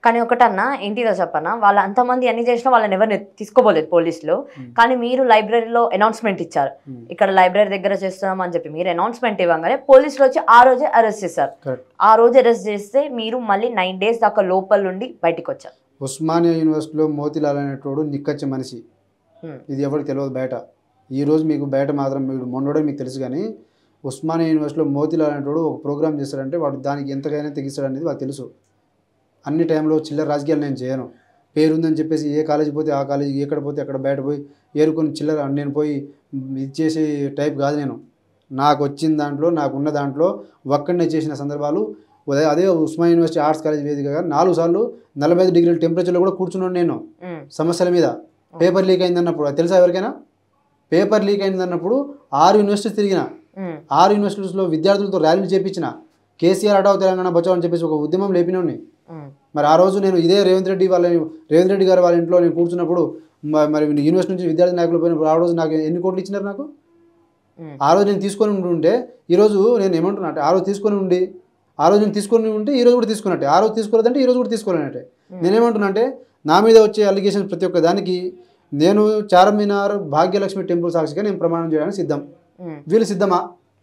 కానీ ఒకటన్నా ఏంటిదో చెప్పనా వాళ్ళ అంతమంది అన్ని చేసినా వాళ్ళని ఎవరిని తీసుకోపోలేదు పోలీసులు Hmm. కానీ మీరు లైబ్రరీలో అనౌన్స్మెంట్ ఇచ్చారు Hmm. ఇక్కడ లైబ్రరీ దగ్గర చేస్తున్నాం అని చెప్పి మీరు అనౌన్స్మెంట్ ఇవ్వగానే పోలీసులు వచ్చి ఆ రోజే అరెస్ట్ చేశారు కరెక్ట్ ఆ రోజు అరెస్ట్ చేస్తే మీరు మళ్ళీ నైన్ డేస్ దాకా లోపల నుండి బయటికి వచ్చారు ఉస్మానియా యూనివర్సిటీలో మోతిలాల్ అనేటోడు నిక్కచ్చ మనిషి Hmm. ఇది ఎవరికి తెలియదు బయట ఈ రోజు మీకు బయట మాత్రం మీరు మొన్నడే మీకు తెలుసు కానీ ఉస్మానియా యూనివర్సిటీలో మోతిలాల్ అనేటోడు ఒక ప్రోగ్రామ్ చేస్తాడంటే వాడు దానికి ఎంతకైనా తెగిస్తాడు అనేది వాళ్ళకి తెలుసు అన్ని టైంలో చిల్లర రాజకీయాలు నేను చేయను పేరుందని చెప్పేసి ఏ కాలేజీ పోతే ఆ కాలేజీ ఎక్కడ పోతే అక్కడ బయట పోయి ఏరుకొని చిల్లర నేను పోయి ఇది చేసే టైప్ కాదు నేను నాకు వచ్చిన దాంట్లో నాకు ఉన్న దాంట్లో ఒక్కడనే చేసిన సందర్భాలు ఉదయం అదే ఉస్మాన్ యూనివర్సిటీ ఆర్ట్స్ కాలేజ్ వేదికగా నాలుగు సార్లు నలభై ఐదు డిగ్రీల టెంపరేచర్లో కూడా కూర్చున్నాను నేను ఉమ్, సమస్యల మీద పేపర్ లీక్ అయిందన్నప్పుడు అది తెలుసా ఎవరికైనా పేపర్ లీక్ అయిందన్నప్పుడు ఆరు యూనివర్సిటీస్ తిరిగిన ఉమ్, ఆరు యూనివర్సిటీస్లో విద్యార్థులతో ర్యాలీలు చేపించిన కేసీఆర్ అటావ్ తెలంగాణ బచావ్ అని చెప్పేసి ఒక ఉద్యమం లేపినోడిని ఉమ్, మరి ఆ రోజు నేను ఇదే రేవంత్ రెడ్డి వాళ్ళ రేవంత్ రెడ్డి గారు వాళ్ళ ఇంట్లో నేను కూర్చున్నప్పుడు మ- మరి యూనివర్సిటీ నుంచి విద్యార్థి నాయకులు పోయినప్పుడు ఆ రోజు నాకు ఎన్ని కోట్లు ఇచ్చినారు నాకు ఉమ్, ఆ రోజు నేను తీసుకొని ఉండి ఉంటే ఈరోజు నేను ఏమంటున్నా అంటే ఆ రోజు తీసుకొని ఉండి ఆ రోజు నేను తీసుకొని ఉంటే ఈ రోజు కూడా తీసుకున్నట్టే ఆ రోజు తీసుకోలేదంటే ఈ రోజు కూడా తీసుకోలేనట్టే నేనేమంటున్నా అంటే నా మీద వచ్చే అలిగేషన్ ప్రతి ఒక్క దానికి నేను చార్మినార్ భాగ్యలక్ష్మి టెంపుల్ సాక్షిగా నేను ప్రమాణం చేయడానికి సిద్ధం ఉమ్. వీళ్ళు సిద్ధమా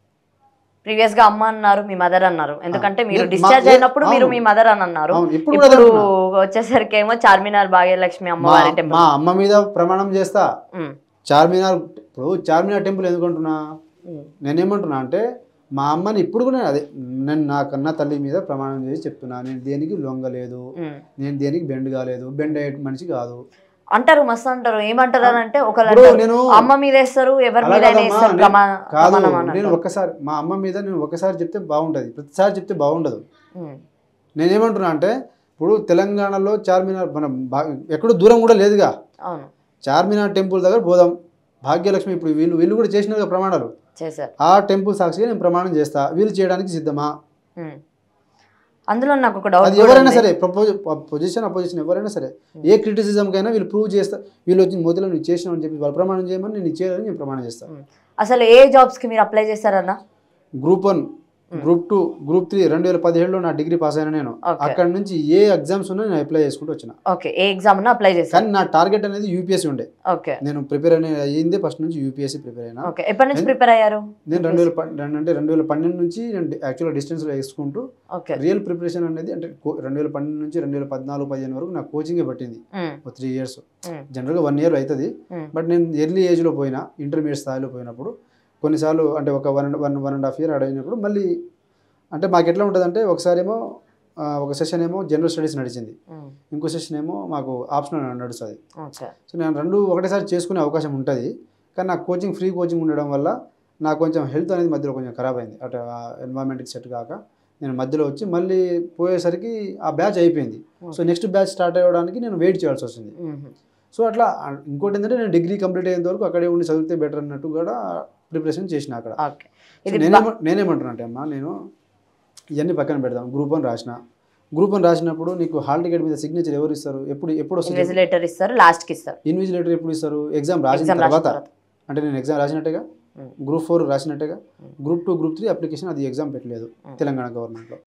ప్రీవియస్ గా అమ్మ అన్నారు మీ మదర్ అన్నారు ఎందుకంటే మీరు నేను- డిశ్చార్జ్ మా- అయినప్పుడు మీరు అవును. మీ మదర్ అని అన్నారు అవును ఇప్పుడు కూడా ఇప్పుడు అదే అంటున్నా. వచ్చేసరికి ఏమో చార్మినార్ భాగ్యలక్ష్మి మా అమ్మవారి టెంపుల్ మా అమ్మ మీద ప్రమాణం చేస్తా ఉమ్, చార్మినార్ ఇప్పుడు చార్మినార్ టెంపుల్ ఎందుకు అంటున్నా ఉమ్, నేనేమంటున్నా అంటే మా అమ్మని ఇప్పుడు కూడా నేను అదే నేను నా కన్న తల్లి మీద ప్రమాణం చేసి చెప్తున్నా నేను దేనికి లొంగలేదు ఉమ్. నేను దేనికి బెండ్ కాలేదు బెండ్ అయ్యే మనిషి కాదు అంటారు మస్తు అంటారు ఏమంటారు అని అంటే ఒకళ్ళు ఇప్పుడు అంటారు, నేను అమ్మ మీద వేస్తారు ఎవరి అలా మీద కాదమ్మా, వేస్తారు నేను- ప్రమా- కాదు ప్రమాణం అని నేను అంటారు. ఒక్కసారి మా అమ్మ మీద నేను ఒక్కసారి చెప్తే బాగుంటుంది ప్రతిసారి చెప్తే బాగుండదు ఉమ్, నేనేమంటున్నా అంటే ఇప్పుడు తెలంగాణలో చార్మినార్ మన బా- ఎక్కడో దూరం కూడా లేదుగా అవును చార్మినార్ టెంపుల్ దగ్గర పోదాం భాగ్యలక్ష్మి ఇప్పుడు వీళ్ళు వీళ్ళు కూడా చేసినారు కదా ప్రమాణాలు చేశారు ఆ టెంపుల్ సాక్షిగా నేను ప్రమాణం చేస్తా వీళ్ళు చేయడానికి సిద్ధమా ఉమ్. అందులో నాకు ఒక డౌట్ అది ఎవరైనా సరే ప్రపోజ్ పొజిషన్ అపోజిషన్ ఎవరైనా సరే ఏ క్రిటిసిజంకైనా వీళ్ళు ప్రూవ్ చేస్తా వీళ్ళు వచ్చి మొదలు నువ్వు చేసినావు అని చెప్పి వాళ్ళు ప్రమాణం చేయమని నేను ఇచ్చేయాలని నేను ప్రమాణం చేస్తాను అసలు ఏ జాబ్స్ కి మీరు అప్లై చేశారన్న group one group two group three రెండు వేల పదిహేడులో నా డిగ్రీ పాస్ అయినా నేను Okay. అక్కడ నుంచి ఏ ఎగ్జామ్స్ ఉన్నా నేను అప్లై చేసుకుంటూ వచ్చిన ఓకే ఏ ఎగ్జామ్ అప్లై చేశారు కానీ నా టార్గెట్ అనేది యూపీఎస్సీ ఉండే ఓకే నేను ప్రిపేర్ అయిన అయ్యిందే ఫస్ట్ నుంచి యూపీఎస్సీ ప్రిపేర్ అయినా ఓకే ఎప్పటి నుంచి ప్రిపేర్ అయ్యారు నేను రెండు వేల పన్- రెండు అంటే రెండు వేల పన్నెండు నుంచి నేను యాక్చువల్గా డిస్టెన్స్లో వేసుకుంటూ ఓకే రియల్ ప్రిపరేషన్ అనేది అంటే కో- రెండు వేల పన్నెండు నుంచి రెండు వేల పద్నాలుగు పదిహేను వరకు నాకు కోచింగే పట్టింది ఉమ్, ఒక త్రీ ఇయర్స్ ఉమ్, జనరల్గా వన్ ఇయర్ అవుతుంది ఉమ్, బట్ నేను ఎర్లీ ఏజ్లో పోయినా ఇంటర్మీడియట్ స్థాయిలో పోయినప్పుడు కొన్నిసార్లు అంటే ఒక one one one and half year అడిగినప్పుడు మళ్ళీ అంటే మాకు ఎట్లా ఉంటుందంటే ఒకసారి ఏమో ఆ, ఒక సెషన్ ఏమో జనరల్ స్టడీస్ నడిచింది ఉమ్, ఇంకో సెషన్ ఏమో మాకు ఆప్షనల్ నడుస్తుంది ఓకే సో నేను రెండు ఒకటేసారి చేసుకునే అవకాశం ఉంటుంది కానీ నాకు కోచింగ్ ఫ్రీ కోచింగ్ ఉండడం వల్ల నాకు కొంచెం హెల్త్ అనేది మధ్యలో కొంచెం ఖరాబ్ అయింది అటు ఎన్వైరన్మెంట్కి సెట్ కాక నేను మధ్యలో వచ్చి మళ్ళీ పోయేసరికి ఆ బ్యాచ్ అయిపోయింది సో నెక్స్ట్ బ్యాచ్ స్టార్ట్ అవ్వడానికి నేను వెయిట్ చేయాల్సి వస్తుంది ఉమ్, సో అట్లా ఆ, ఇంకోటి ఏంటంటే నేను డిగ్రీ కంప్లీట్ అయ్యేంత వరకు అక్కడే ఉండి చదివితే బెటర్ అన్నట్టు కూడా ప్రిపరేషన్ చేసిన అక్కడ ఓకే సో ఇది నేనేమ నేనేమంటున్నా అంటే అమ్మా నేను ఇవన్నీ పక్కన పెడదాం గ్రూప్ వన్ రాసిన గ్రూప్ వన్ రాసినప్పుడు నీకు హాల్ టికెట్ మీద సిగ్నేచర్ ఎవరు ఇస్తారు ఎప్పుడు ఎప్పుడు వస్తుంది ఇన్విజిలేటర్ ఇస్తారు లాస్ట్ కి ఇస్తారు ఇన్విజిలేటర్ ఎప్పుడు ఇస్తారు ఎగ్జామ్ రాసిన ఎగ్జామ్ రాసిన తర్వాత తర్వాత అంటే నేను ఎగ్జామ్ రాసినట్టుగా Hmm. గ్రూప్ ఫోర్ రాసినట్టుగా Hmm. Group two group three application అది ఎగ్జామ్ పెట్టలేదు Hmm. తెలంగాణ గవర్నమెంట్లో